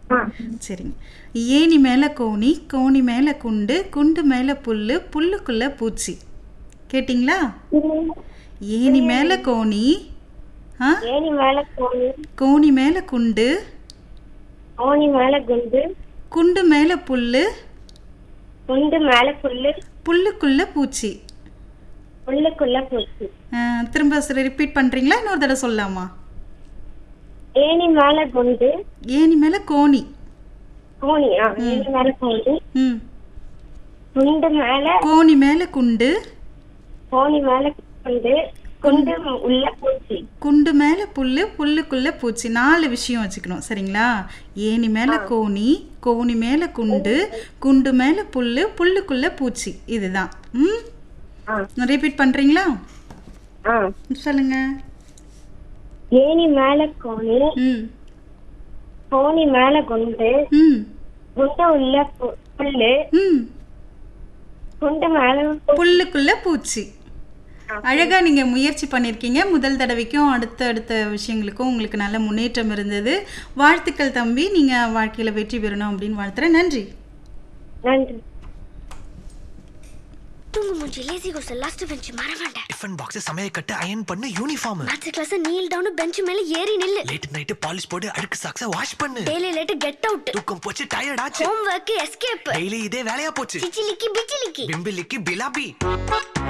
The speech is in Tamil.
ஆ சரிங்க ஏணி மேலே கோணி கோணி மேலே குண்டு குண்டு மேலே புல்லு புல்லுக்குள்ள பூச்சி கேட்டிங்களா ஏணி மேலே கோணி ஆ ஏணி மேல கோணி கோணி மேலே குண்டு கோணி மேல குண்டு குண்டு மேலே புல்லு குண்டு மேல புல்லு புல்லுக்குள்ள பூச்சி புல்லுக்குள்ள பூச்சி ஆ, திரும்ப ரிப்பீட் பண்ணுறீங்களா இன்னொரு தடவை சொல்லலாமா ஏணி மேல குண்டு ஏணி மேலே கோணி கோணி ஆ ஏணி மேல கோணி ம் குண்டு மேல கோணி மேலே குண்டு கோணி மேல குண்டு குண்டு உள்ள பூச்சி குண்டு மேலே புல்லு புல்லுக்குள்ள பூச்சி நாலு விஷயம் வச்சுக்கணும் சரிங்களா ஏணி மேலே கோணி கோணி மேலே குண்டு குண்டு மேலே புல்லு புல்லுக்குள்ள பூச்சி இதுதான் ம் ஆ ரிப்பீட் பண்ணுறீங்களா ஆ சொல்லுங்க ஏணி மேல கோணி ம் கோணி மேல குண்டு ம் குண்டு உள்ள பு- புல்லு ம் குண்டு மேல பூ- புல்லுக்குள்ள பூச்சி அழகா நீங்க முயற்சி பண்ணியிருக்கீங்க முதல் தடவைக்கும் அடுத்த அடுத்த விஷயங்களுக்கும் உங்களுக்கு நல்ல முன்னேற்றம் இருந்தது வாழ்த்துக்கள் தம்பி நீங்க வாழ்க்கையில வெற்றி பெறணும் அப்படின்னு வாழ்த்துறேன் நன்றி நன்றி தூங்கு மூஞ்சி லேசி கோஸ் லாஸ்ட் பெஞ்ச் மறவாண்ட டிஃபன் பாக்ஸ் சமையல் கட்டு அயன் பண்ணு uniform maths class kneel down bench மேல ஏறி நில்லு லேட் நைட் பாலிஷ் போட்டு அழுக்கு சாக்ஸ வாஷ் பண்ணு டெய்லி லேட் கெட் அவுட் தூக்கம் போச்சு டயர்ட் ஆச்சு ஹோம் ஒர்க் எஸ்கேப் டெய்லி இதே வேலையா போச்சு சிச்சிலிக்கி பிச்சிலிக்கி பிம்பிலிக்கு பிலாபி